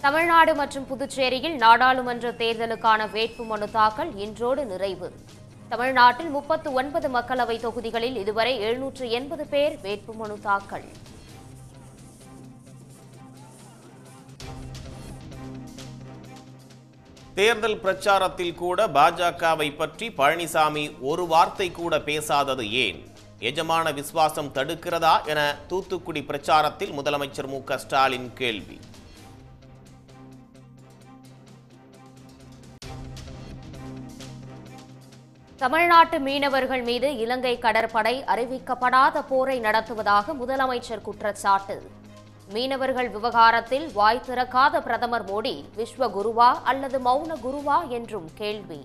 தமிழ்நாடு மற்றும் புதுச்சேரியில் நாடாளுமன்ற தேர்தலுக்கான வேட்புமனு தாக்கல் இன்றோடு நிறைவு தமிழ்நாட்டில் முப்பத்து ஒன்பது மக்களவை தொகுதிகளில் இதுவரை எழுநூற்று எண்பது பேர் வேட்புமனு தாக்கல் தேர்தல் பிரச்சாரத்தில் கூட பாஜகவை பற்றி பழனிசாமி ஒரு வார்த்தை கூட பேசாதது ஏன் எஜமான விசுவாசம் தடுக்கிறதா என தூத்துக்குடி பிரச்சாரத்தில் முதலமைச்சர் மு க ஸ்டாலின் கேள்வி தமிழ்நாட்டு மீனவர்கள் மீது இலங்கை கடற்படை அறிவிக்கப்படாத போரை நடத்துவதாக முதலமைச்சர் குற்றச்சாட்டு மீனவர்கள் விவகாரத்தில் வாய் திறக்காத பிரதமர் மோடி விஸ்வ குருவா அல்லது மௌன குருவா என்றும் கேள்வி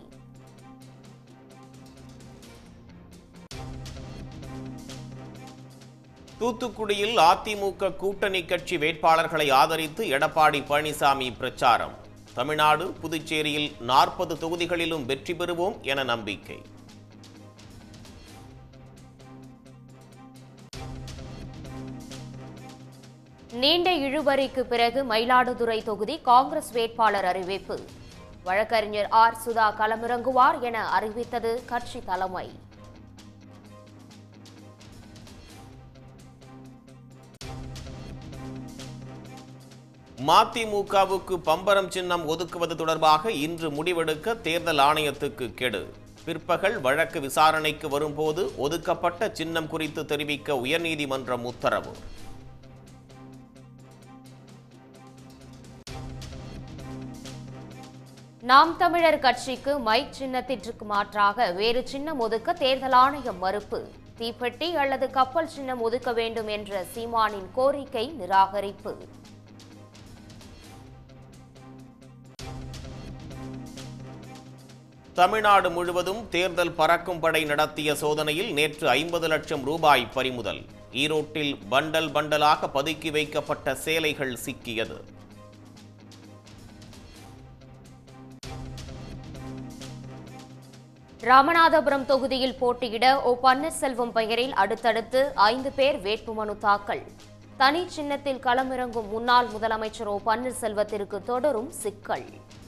தூத்துக்குடியில் அதிமுக கூட்டணி கட்சி வேட்பாளர்களை ஆதரித்து எடப்பாடி பழனிசாமி பிரச்சாரம் தமிழ்நாடு புதுச்சேரியில் நாற்பது தொகுதிகளிலும் வெற்றி பெறுவோம் என நம்பிக்கை நீண்ட இழுபறிக்கு பிறகு மயிலாடுதுறை தொகுதி காங்கிரஸ் வேட்பாளர் அறிவிப்பு வழக்கறிஞர் ஆர் சுதா களமிறங்குவார் என அறிவித்தது கட்சி தலைமை மதிமுகவுக்கு பம்பரம் சின்னம் ஒதுக்குவது தொடர்பாக இன்று முடிவெடுக்க தேர்தல் ஆணையத்துக்கு கெடு பிற்பகல் வழக்கு விசாரணைக்கு வரும்போது ஒதுக்கப்பட்ட சின்னம் குறித்து தெரிவிக்க உயர்நீதிமன்றம் உத்தரவு நாம் தமிழர் கட்சிக்கு மைக் சின்னத்திற்கு மாற்றாக வேறு சின்னம் ஒதுக்க தேர்தல் ஆணையம் மறுப்பு தீப்பெட்டி அல்லது கப்பல் சின்னம் ஒதுக்க வேண்டும் என்ற சீமானின் கோரிக்கை நிராகரிப்பு தமிழ்நாடு முழுவதும் தேர்தல் பறக்கும் படை நடத்திய சோதனையில் நேற்று ஐம்பது லட்சம் ரூபாய் பறிமுதல் ஈரோட்டில் பண்டல் பண்டலாக பதுக்கி வைக்கப்பட்ட சேலைகள் சிக்கியது ராமநாதபுரம் தொகுதியில் போட்டியிட ஓ பன்னீர்செல்வம் பெயரில் அடுத்தடுத்து ஐந்து பேர் வேட்புமனு தாக்கல் தனி சின்னத்தில் களமிறங்கும் முன்னாள் முதலமைச்சர் ஓ பன்னீர்செல்வத்திற்கு தொடரும் சிக்கல்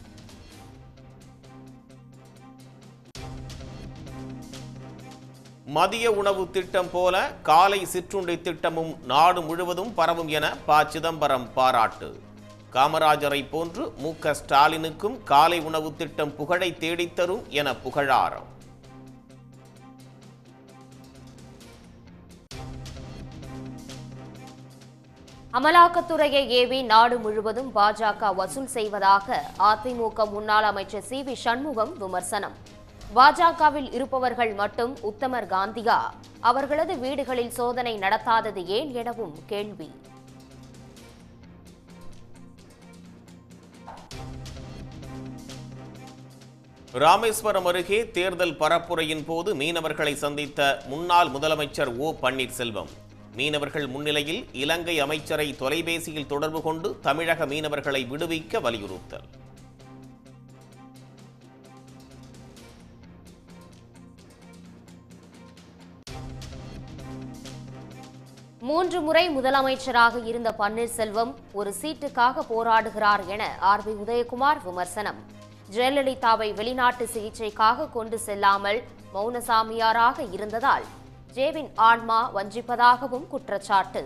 மதிய உணவு திட்டம் போல காலை சிற்றுண்டி திட்டமும் நாடு முழுவதும் பரவும் என ப சிதம்பரம் பாராட்டு காமராஜரை போன்று மு க ஸ்டாலினுக்கும் காலை உணவு திட்டம் புகழை தேடித்தரும் என புகழாரம் அமலாக்கத்துறையை ஏவி நாடு முழுவதும் பாஜக வசூல் செய்வதாக அதிமுக முன்னாள் அமைச்சர் சி வி சண்முகம் விமர்சனம் பாஜகவில் இருப்பவர்கள் மட்டும் உத்தமர் காந்தியா அவர்களது வீடுகளில் சோதனை நடத்தாதது ஏன் எனவும் கேள்வி ராமேஸ்வரம் அருகே தேர்தல் பரப்புரையின் போது மீனவர்களை சந்தித்த முன்னாள் முதலமைச்சர் ஓ பன்னீர்செல்வம் மீனவர்கள் முன்னிலையில் இலங்கை அமைச்சரை தொலைபேசியில் தொடர்பு கொண்டு தமிழக மீனவர்களை விடுவிக்க வலியுறுத்தல் மூன்று முறை முதலமைச்சராக இருந்த பன்னீர்செல்வம் ஒரு சீட்டுக்காக போராடுகிறார் என ஆர் பி உதயகுமார் விமர்சனம் ஜெயலலிதாவை வெளிநாட்டு சிகிச்சைக்காக கொண்டு செல்லாமல் மௌனசாமியாராக இருந்ததால் ஜேவின் ஆன்மா வஞ்சிப்பதாகவும் குற்றச்சாட்டு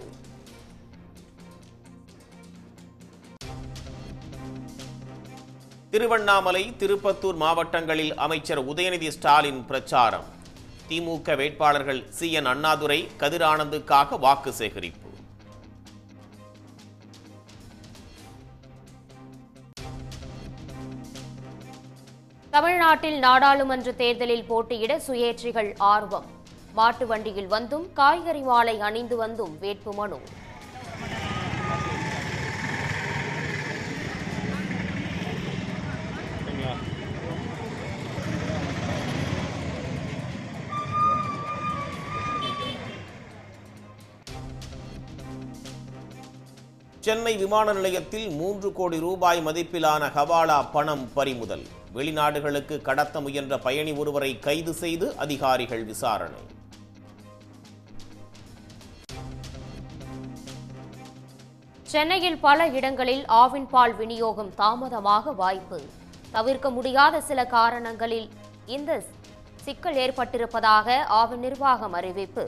திருவண்ணாமலை திருப்பத்தூர் மாவட்டங்களில் அமைச்சர் உதயநிதி ஸ்டாலின் பிரச்சாரம் திமுக வேட்பாளர்கள் சி என் அண்ணாதுரை கதிரானந்துக்காக வாக்கு சேகரிப்பு தமிழ்நாட்டில் நாடாளுமன்ற தேர்தலில் போட்டியிட சுயேட்சைகள் ஆர்வம் மாட்டு வண்டியில் வந்தும் காய்கறி மாலை அணிந்து வந்தும் வேட்புமனு சென்னை விமான நிலையத்தில் மூன்று கோடி ரூபாய் மதிப்பிலான ஹவாலா பணம் பறிமுதல் வெளிநாடுகளுக்கு கடத்த முயன்ற பயணி ஒருவரை கைது செய்து அதிகாரிகள் விசாரணை சென்னையில் பல இடங்களில் ஆவின் பால் விநியோகம் தாமதமாக வாய்ப்பு தவிர்க்க முடியாத சில காரணங்களில் இந்த சிக்கல் ஏற்பட்டிருப்பதாக ஆவின் நிர்வாகம் அறிவிப்பு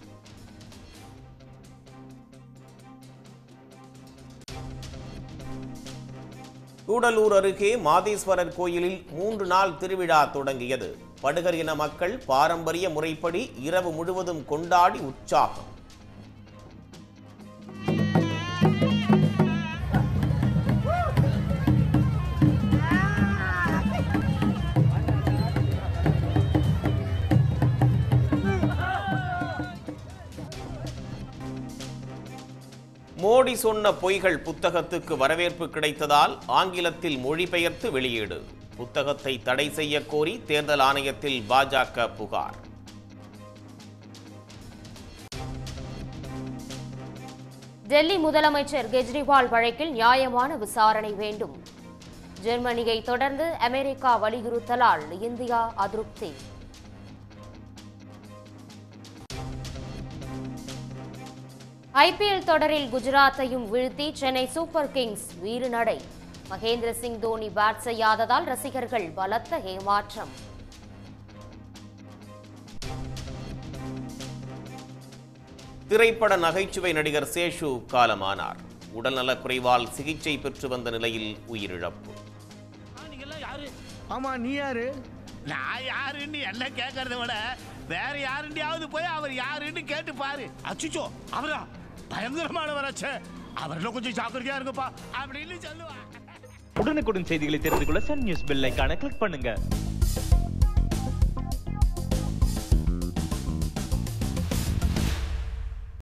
கூடலூர் அருகே மாதேஸ்வரர் கோயிலில் மூன்று நாள் திருவிழா தொடங்கியது படுகர் இன மக்கள் பாரம்பரிய முறைப்படி இரவு முழுவதும் கொண்டாடி உற்சாகம் மோடி சொன்ன பொய்கள் புத்தகத்துக்கு வரவேற்பு கிடைத்ததால் ஆங்கிலத்தில் மொழிபெயர்த்து வெளியீடு புத்தகத்தை தடை செய்ய கோரி தேர்தல் ஆணையத்தில் பாஜக புகார் டெல்லி முதலமைச்சர் கெஜ்ரிவால் வழக்கில் நியாயமான விசாரணை வேண்டும் ஜெர்மனியை தொடர்ந்து அமெரிக்கா வலியுறுத்தலால் இந்தியா அதிருப்தி ஐபிஎல் தொடரில் குஜராத்தையும் வீழ்த்தி சென்னை சூப்பர் கிங்ஸ் வீறுநடை மகேந்திர சிங் தோனி பேட் செய்யாததால் ரசிகர்கள் பலத்த ஏமாற்றம் திரைப்பட நகைச்சுவை நடிகர் சேஷு காலமானார் உடல்நலக் குறைவால் சிகிச்சை பெற்று வந்த நிலையில் உயிரிழப்பு நீங்கெல்லாம் யாரு ஆமா நீ யாரு நான் யாருன்னு என்ன கேட்கறத விட வேற யாருண்டியாவது போய் அவர் யாருன்னு கேட்டு பாரு அச்சுச்சோ அவரா பயங்கரமானவராச்சே அவர்ல கொஞ்சம் ஜாக்கிரதையா இருங்கப்பா அப்படின்னு சொல்லுவா உடனுக்குடன் செய்திகளை தெரிந்து கொள்ள சன் நியூஸ் பெல் ஐகானை கிளிக் பண்ணுங்க